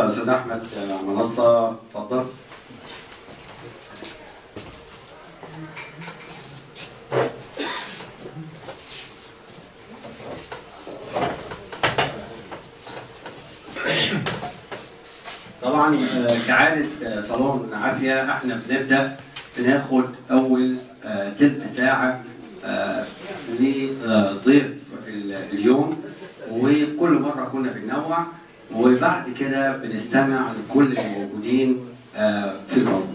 استاذ احمد آه، منصه اتفضل طبعا آه، كعادة آه، صالون عافية احنا بنبدأ بناخد أول آه، تلت ساعة آه، لضيف ال- اليوم وكل مرة كنا بننوع وبعد كده بنستمع لكل الموجودين آه، في الموضوع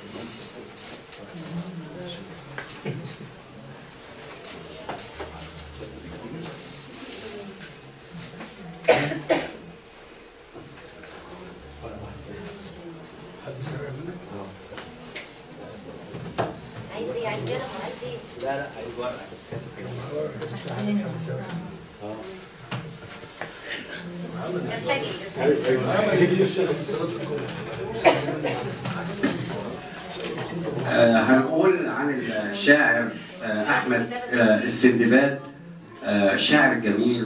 عايز ايه عايز ايه عايز ايه لا لا أيوة ارتجل آه، هنقول عن الشاعر آه، احمد آه، السندباد آه، شاعر جميل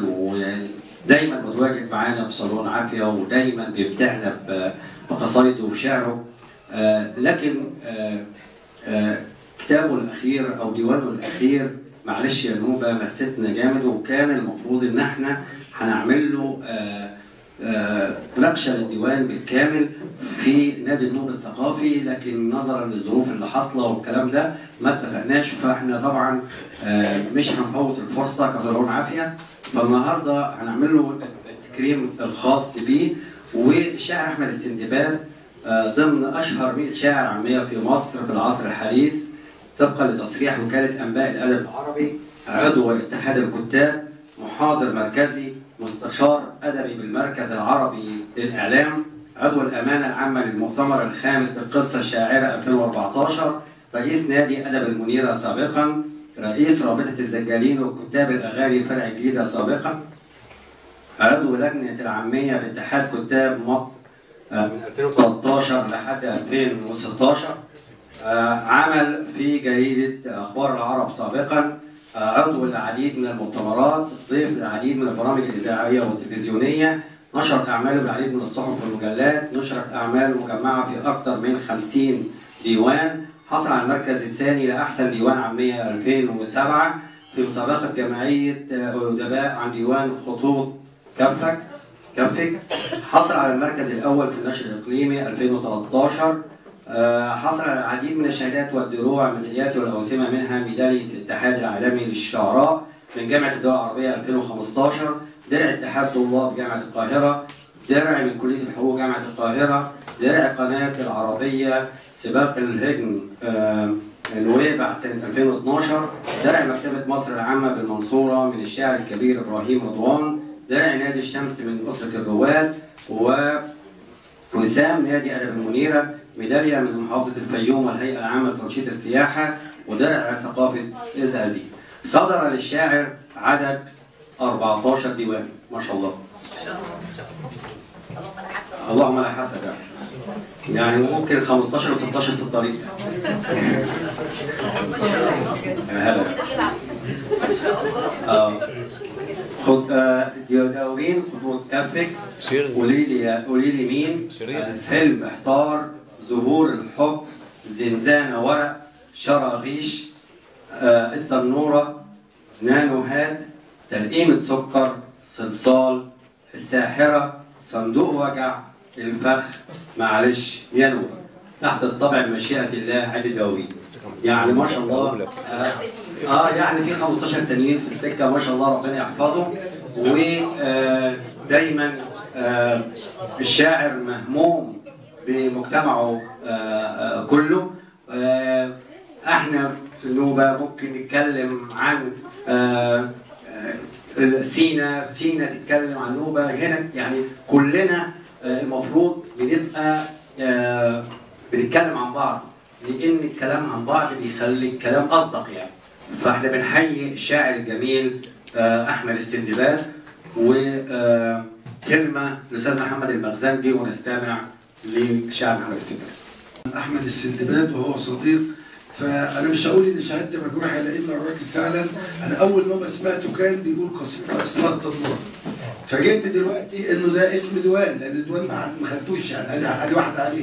ودايما متواجد معانا في صالون عافيه ودايما بيمتعنا ب- بقصايده وشعره آه، لكن آه، آه، كتابه الاخير او ديوانه الاخير معلش يا نوبه مستنا جامد وكان المفروض ان احنا هنعمل له آه، آه، مناقشه للديوان بالكامل في نادي النوب الثقافي لكن نظرا للظروف اللي حاصله والكلام ده ما اتفقناش فاحنا طبعا آه، مش هنفوت الفرصه كصالون عافيه فالنهارده هنعمل له التكريم الخاص بيه والشاعر احمد السندباد آه، ضمن اشهر 100 شاعر عاميه في مصر في العصر الحديث طبقا لتصريح وكاله انباء الادب العربي عضو اتحاد الكتاب محاضر مركزي مستشار ادبي بالمركز العربي للاعلام عضو الامانه العامه للمؤتمر الخامس للقصه الشاعره 2014 رئيس نادي ادب المنيره سابقا رئيس رابطه الزجالين وكتاب الاغاني فرع الجيزه سابقا عضو لجنه العاميه باتحاد كتاب مصر آه، من 2013 لحد 2016 آه، عمل في جريدة أخبار العرب سابقا آه، عضو العديد من المؤتمرات ضيف العديد من البرامج الإذاعية والتلفزيونية نشر أعماله بالعديد من الصحف والمجلات نشرت أعمال مجمعة في أكثر من 50 ديوان حصل على المركز الثاني لأحسن ديوان عامية 2007 في مسابقة جمعية آه، أدباء عن ديوان خطوط كفك كفك حصل على المركز الأول في النشر الإقليمي 2013 آه، حصل على العديد من الشهادات والدروع الميداليات والأوسمة منها ميدالية الاتحاد العالمي للشعراء من جامعة الدول العربية 2015 درع اتحاد طلاب جامعة القاهرة درع من كلية الحقوق جامعة القاهرة درع قناة العربية سباق الهجن آه، نويبع سنة 2012 درع مكتبة مصر العامة بالمنصورة من الشاعر الكبير إبراهيم رضوان درع نادي الشمس من أسرة الرواد و وسام نادي أدب المنيرة ميدالية من محافظة الفيوم والهيئة العامة لتنشيط السياحة ودرع ثقافة الزقازيق. صدر للشاعر عدد 14 ديوان ما شاء الله اللهم لا حسن اللهم لا حسد يعني ممكن 15 و16 في الطريق يا هلا اه خذ آه، ديوداوين خطوط كفك قولي لي قولي لي مين الفيلم احتار ظهور الحب زنزانة ورق شراغيش آه، التنورة نانوهات تلقيمة سكر صلصال الساحرة صندوق وجع الفخ معلش ينوى تحت الطبع بمشيئة الله عدد داوين يعني ما شاء الله آه, اه يعني في 15 تانيين في السكه ما شاء الله ربنا يحفظهم ودايما آه الشاعر مهموم بمجتمعه آه آه كله آه احنا في النوبه ممكن نتكلم عن آه آه سينا سينا تتكلم عن نوبه هنا يعني كلنا آه المفروض بنبقى آه بنتكلم عن بعض لان الكلام عن بعض بيخلي الكلام اصدق يعني فاحنا بنحيي الشاعر الجميل آه، احمد السندباد وكلمه للاستاذ محمد المخزنجي ونستمع للشاعر محمد السندباد احمد السندباد وهو صديق فانا مش هقول ان شهادتي مجروحه لان الراجل فعلا انا اول ما سمعته كان بيقول قصيده اسمها التنور فجئت دلوقتي انه ده اسم ديوان لان الديوان ما ما خدتوش يعني ادي ادي واحده عليه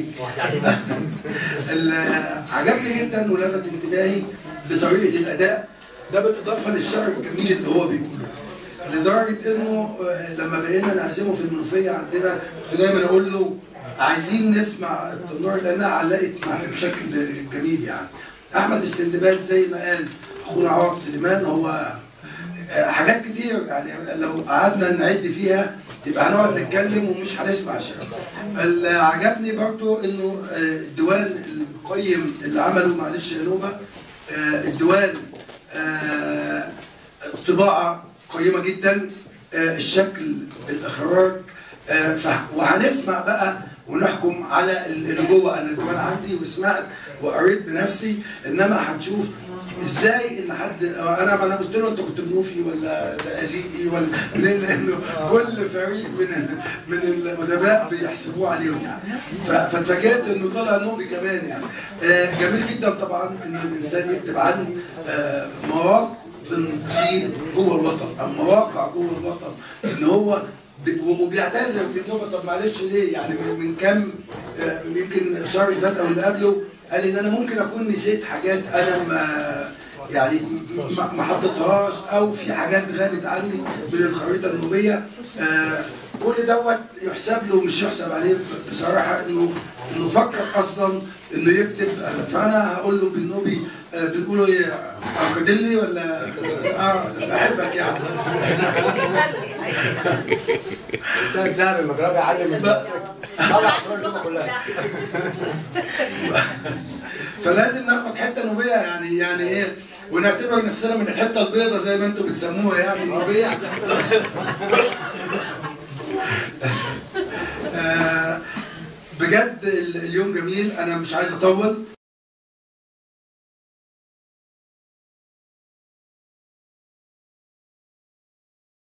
ال- عجبني جدا ولفت انتباهي بطريقه الاداء ده بالاضافه للشعر الجميل اللي هو بيقوله لدرجه انه آه، لما بقينا نعزمه في المنوفيه عندنا كنت دايما اقول له عايزين نسمع التنور لانها علقت معايا بشكل جميل يعني احمد السندباد زي ما قال اخونا عوض سليمان هو آه، حاجات كتير يعني لو قعدنا نعد فيها يبقى هنقعد نتكلم ومش هنسمع شيء. اللي عجبني برضو انه آه، الديوان القيم اللي عمله معلش يا نوبه آه، الديوان آه، طباعه قيمه جدا آه، الشكل الاخراج آه، ف- وهنسمع بقى ونحكم على اللي جوه انا الديوان عندي وسمعت وقريت بنفسي انما هنشوف ازاي ان حد انا انا قلت له انت كنت منوفي ولا ازيدي ولا ليه؟ لانه كل فريق من ال- من الادباء بيحسبوه عليهم يعني ف- فاتفاجئت انه طلع نوبي كمان يعني آه، جميل جدا طبعا ان الانسان يكتب عن آه، مواطن في جوه الوطن او مواقع جوه الوطن ان هو ب- وبيعتذر بالنوبه طب معلش ليه يعني من من كام آه، يمكن الشهر اللي فات او اللي قبله قال ان انا ممكن اكون نسيت حاجات انا ما يعني ما ما حطيتهاش او في حاجات غابت عني من الخريطه النوبيه آه، كل دوت يحسب له ومش يحسب عليه بصراحه انه انه فكر اصلا انه يكتب فانا هقول له بالنوبي آه، بنقولوا ايه اقدلي ولا اه بحبك يعني استاذ ذهب المجرى بيعلم طلع صورته كلها فلازم ناخد حته نوبيه يعني يعني ايه ونعتبر نفسنا من الحته البيضاء زي ما انتم بتسموها يعني النوبيه آه، بجد ال- اليوم جميل انا مش عايز اطول